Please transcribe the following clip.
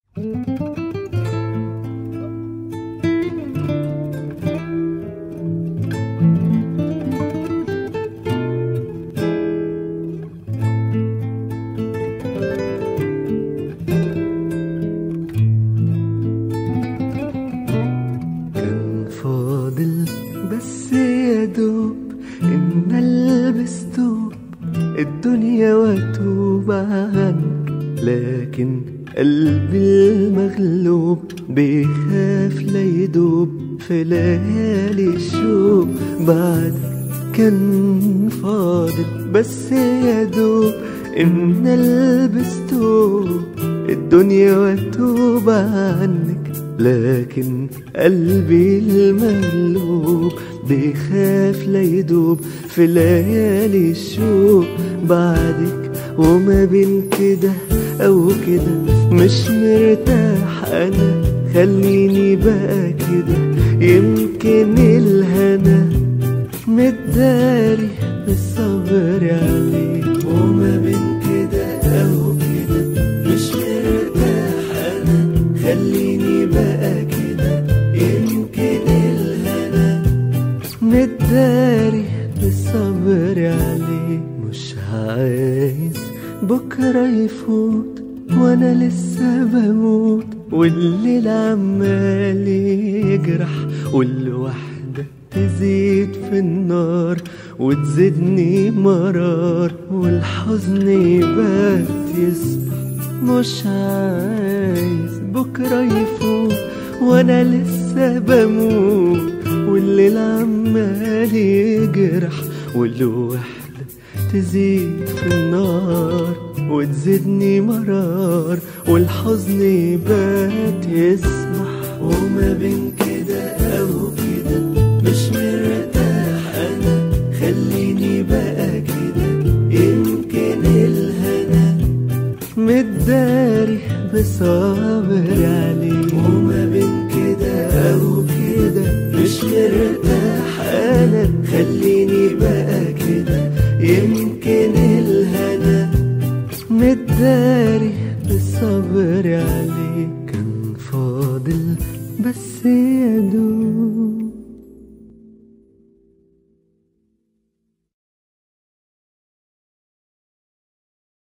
كان فاضل بس يا دوب ان البس توب الدنيا واتوب عنك لكن قلبي المغلوب بيخاف لا يدوب في ليالي الشوق بعد كان فاضل بس يا دوب ان البس توب الدنيا واتوب عنك لكن قلبي المغلوب بيخاف لا يدوب في ليالي الشوق بعدك وما بين كده او كده مش مرتاح انا خليني بقى كده يمكن الهنا متداري بالصبر عليك وما بين كده او كده مش مرتاح انا خليني بقى كده يمكن الهنا متداري بالصبر عليك مش عايز بكرة يفوت وانا لسه بموت والليل عمال يجرح والوحدة تزيد في النار وتزيدني مرار والحزن يبات يصبح مش عايز بكرة يفوت وانا لسه بموت والليل عمال يجرح والوحدة تزيد في النار وتزيدني مرار والحزن يبات يسمح وما بين كده او كده مش مرتاح انا خليني بقى كده يمكن الهنا متداري بصبر عليك وما بين كده او كده مش مرتاح انا خليني بقى كده يمكن الهنا متداري بالصبر عليك كان فاضل بس يا دوب